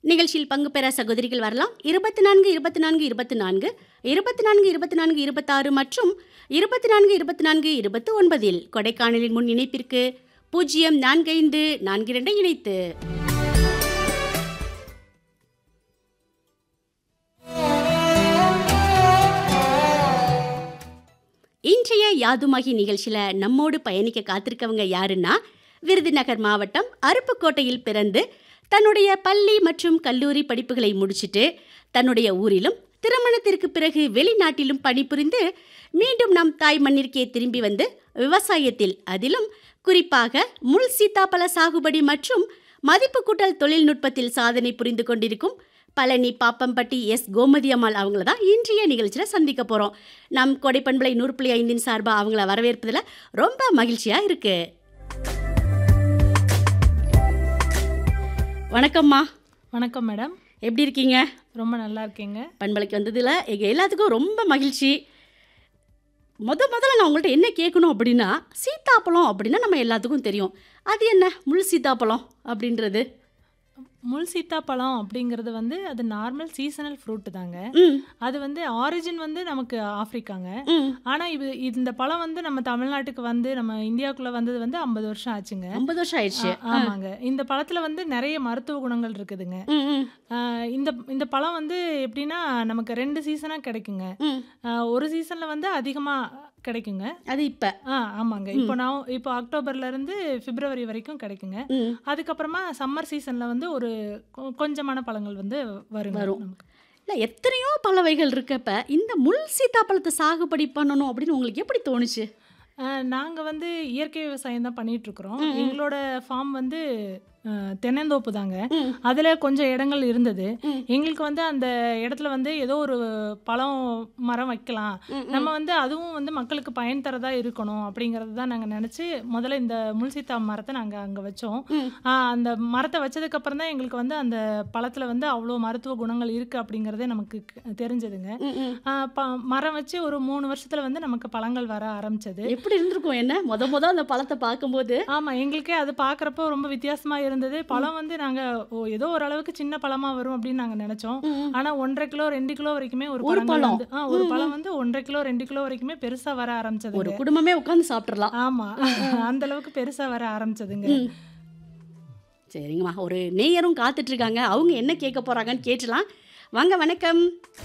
நிகழ்ச்சியில் பங்கு பெற சகோதரிகள் வரலாம் இருபத்தி நான்கு இருபத்தி நான்கு இருபத்தி நான்கு இருபத்தி நான்கு இருபத்தி நான்கு இருபத்தாறு மற்றும் இருபத்தி நான்கு இருபத்தி நான்கு இருபத்தி ஒன்பதில் கொடைக்கானலின் முன் இணைப்பிற்கு பூஜ்ஜியம் நான்கு ஐந்து நான்கு இரண்டை இணைத்து இன்றைய யாதுமாகி நிகழ்ச்சியில் நம்மோடு பயணிக்க காத்திருக்கவங்க யாருன்னா விருதுநகர் மாவட்டம் அருப்புக்கோட்டையில் பிறந்து தன்னுடைய பள்ளி மற்றும் கல்லூரி படிப்புகளை முடிச்சிட்டு தன்னுடைய ஊரிலும் திருமணத்திற்கு பிறகு வெளிநாட்டிலும் பணிபுரிந்து மீண்டும் நம் தாய் மண்ணிற்கே திரும்பி வந்து விவசாயத்தில் அதிலும் குறிப்பாக முள் சீத்தாப்பழ சாகுபடி மற்றும் மதிப்பு கூட்டல் தொழில்நுட்பத்தில் சாதனை புரிந்து கொண்டிருக்கும் பழனி பாப்பம்பட்டி எஸ் கோமதி அம்மாள் அவங்கள தான் இன்றைய நிகழ்ச்சியில் சந்திக்க போகிறோம் நம் கொடைப்பண்பளை நூறு புள்ளி ஐந்தின் சார்பாக அவங்கள வரவேற்பதில் ரொம்ப மகிழ்ச்சியாக இருக்கு வணக்கம்மா வணக்கம் மேடம் எப்படி இருக்கீங்க ரொம்ப நல்லா இருக்கீங்க பண்பலைக்கு வந்ததில் எங்கள் எல்லாத்துக்கும் ரொம்ப மகிழ்ச்சி முத முதல்ல நான் உங்கள்கிட்ட என்ன கேட்கணும் அப்படின்னா சீத்தாப்பழம் அப்படின்னா நம்ம எல்லாத்துக்கும் தெரியும் அது என்ன முள் சீத்தாப்பழம் அப்படின்றது முள் சீத்தாப்பழம் அப்படிங்கிறது வந்து அது நார்மல் சீசனல் ஃப்ரூட் தாங்க ம் அது வந்து ஆரிஜின் வந்து நமக்கு ஆப்பிரிக்காங்க ம் ஆனால் இது இந்த பழம் வந்து நம்ம தமிழ்நாட்டுக்கு வந்து நம்ம இந்தியாவுக்குள்ளே வந்தது வந்து ஐம்பது வருஷம் ஆச்சுங்க ஐம்பது வருஷம் ஆயிடுச்சு ஆ- ஆமாங்க இந்த பழத்தில் வந்து நிறைய மருத்துவ குணங்கள் இருக்குதுங்க ம் ம் ஆ, இந்த இந்த பழம் வந்து எப்படின்னா நமக்கு ரெண்டு சீசனாக கிடைக்குங்க ம் ஆ, ஒரு சீசனில் வந்து அதிகமாக கிடைக்குங்க அது இப்போ ஆ ஆமாங்க இப்போ நான் இப்போ அக்டோபர்ல இருந்து பிப்ரவரி வரைக்கும் கிடைக்குங்க ம் அதுக்கப்புறமா சம்மர் சீசன்ல வந்து ஒரு கொ- கொஞ்சமான பழங்கள் வந்து வருங்க வரும். நமக்கு. இல்லை எத்தனையோ பல வகைகள் இருக்கப்ப இந்த முள் சீத்தாப்பழத்தை சாகுபடி பண்ணணும் அப்படின்னு உங்களுக்கு எப்படி தோணுச்சு ஆ, நாங்க வந்து இயற்கை விவசாயம் தான் பண்ணிட்டு இருக்கிறோம் எங்களோட ஃபார்ம் வந்து ஆ, தென்னந்தோப்பு தாங்க ம். அதுல கொஞ்சம் இடங்கள் இருந்தது ம். எங்களுக்கு வந்து அந்த இடத்துல வந்து ஏதோ ஒரு பழம் மரம் வைக்கலாம் ம், ம். நம்ம வந்து அதுவும் வந்து மக்களுக்கு பயன் தரதா இருக்கணும் அப்படிங்கறது தான் நாங்க நினைச்சு முதல்ல இந்த முல்சீத்தா மரத்தை நாங்க அங்க வச்சோம் ம். ஆ, அந்த மரத்தை வச்சதுக்கு அப்புறம் தான் எங்களுக்கு வந்து அந்த பழத்துல வந்து அவ்வளோ மருத்துவ குணங்கள் இருக்கு அப்படிங்கறதே நமக்கு க- தெரிஞ்சதுங்க ம், ம். ஆ, ப- மரம் வச்சு ஒரு மூணு வருஷத்துல வந்து நமக்கு பழங்கள் வர ஆரம்பிச்சது எப்படி இருந்திருக்கும் என்ன முத முத அந்த பழத்தை பார்க்கும்போது ஆமா எங்களுக்கே அது பார்க்கறப்போ ரொம்ப வித்தியாசமா இருந்தது பழம் வந்து நாங்க ஓ ஏதோ ஓரளவுக்கு சின்ன பழமா வரும் அப்படின்னு நாங்க நினைச்சோம் ம். ஆனா ஒன்றரை கிலோ ரெண்டு கிலோ வரைக்குமே ஒரு ஒரு பழங்கள் பழம். வந்து ஆ, ஒரு பழம் வந்து ஒன்றரை கிலோ ரெண்டு கிலோ வரைக்குமே பெருசா வர ஆரம்பிச்சது ஒரு குடும்பமே உட்காந்து சாப்பிட்றலாம் ஆமா அந்த அளவுக்கு பெருசா வர ஆரம்பிச்சதுங்க சரிங்கம்மா ஒரு நேயரும் காத்துட்டு இருக்காங்க அவங்க என்ன கேட்க போறாங்கன்னு கேட்டலாம் வாங்க வணக்கம்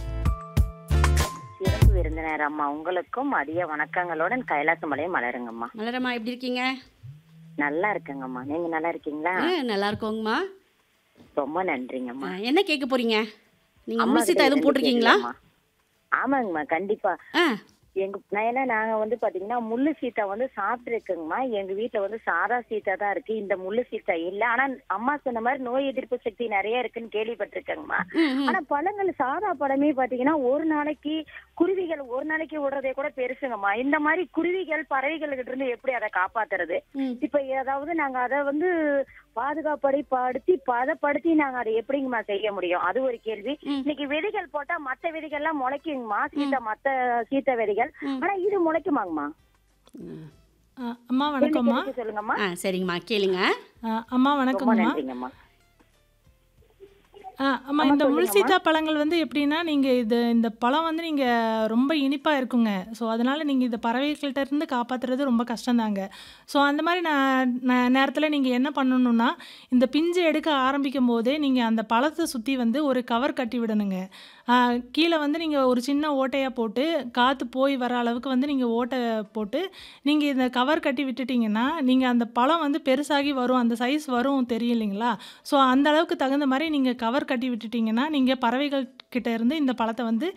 சிறப்பு விருந்தினர் அம்மா உங்களுக்கும் மதிய வணக்கங்களுடன் கைலாசமலையும் மலருங்கம்மா மலரம்மா எப்படி இருக்கீங்க நல்லா இருக்கேங்கம்மா நீங்க நல்லா இருக்கீங்களா ஆ, நல்லா இருக்கோங்கம்மா ரொம்ப நன்றிங்கம்மா ஆ, என்ன கேட்க போறீங்க நீங்க அம்மா முள் சீத்தா கிட்ட எதுவும் இருந்து போட்டிருக்கீங்களா கேட்கலாமா? ஆமாங்கம்மா கண்டிப்பா ஆ எங்க நான் ஏன்னா நாங்க வந்து பாத்தீங்கன்னா முள்ளு சீத்தா வந்து சாப்பிட்டுருக்கோங்கம்மா எங்க வீட்ல வந்து சாதா சீத்தா தான் இருக்கு இந்த முள்ளு சீத்தா இல்ல ஆனா அம்மா சொன்ன மாதிரி நோய் எதிர்ப்பு சக்தி நிறைய இருக்குன்னு கேள்விப்பட்டிருக்கேங்கம்மா ம், ம். ஆனா பழங்கள் சாதா பழமே பாத்தீங்கன்னா ஒரு நாளைக்கு குருவிகள் ஒரு நாளைக்கு விடுறதே கூட பெருசுங்கம்மா இந்த மாதிரி குருவிகள் பறவைகள் கிட்ட இருந்து எப்படி அதை காப்பாத்துறது ம். இப்ப ஏதாவது நாங்க அதை வந்து பாதுகாப்படி படுத்தி பதப்படுத்தி நாங்க அதை எப்படிங்கம்மா செய்ய முடியும் அது ஒரு கேள்வி ம். இன்னைக்கு விதைகள் போட்டா மத்த விதைகள் எல்லாம் முளைக்குங்கம்மா சீத்த மத்த சீத்த விதைகள் ம். ஆனா இது முளைக்குமாங்கம்மா ஆ, அம்மா வணக்கம்மா கேள்வி சொல்லுங்கம்மா ஆ சரிங்கம்மா கேளுங்க ஆ, அம்மா ரொம்ப வணக்கம்மா நன்றிங்கம்மா ஆ, அம்மா இந்த முள்சீத்தா பழங்கள் வந்து எப்படின்னா நீங்கள் இது இந்த பழம் வந்து நீங்கள் ரொம்ப இனிப்பாக இருக்குங்க ஸோ அதனால் நீங்கள் இந்த பறவைகள்கிட்ட இருந்து காப்பாற்றுறது ரொம்ப கஷ்டம்தாங்க ஸோ அந்த மாதிரி நான் நேரத்தில் நீங்கள் என்ன பண்ணணும்னா இந்த பிஞ்சு எடுக்க ஆரம்பிக்கும் போதே நீங்கள் அந்த பழத்தை சுற்றி வந்து ஒரு கவர் கட்டி விடணுங்க ஆ, கீழே வந்து நீங்கள் ஒரு சின்ன ஓட்டையாக போட்டு காற்று போய் வர அளவுக்கு வந்து நீங்கள் ஓட்டை போட்டு நீங்கள் இந்த கவர் கட்டி விட்டுட்டீங்கன்னா நீங்கள் அந்த பழம் வந்து பெருசாகி வரும் அந்த சைஸ் வரும் தெரியும் இல்லைங்களா ஸோ அந்த அளவுக்கு தகுந்த மாதிரி நீங்கள் கவர் கட்டி விட்டுட்டீங்கன்னா நீங்கள் பறவைகள் கிட்ட இருந்து இந்த பழத்தை வந்து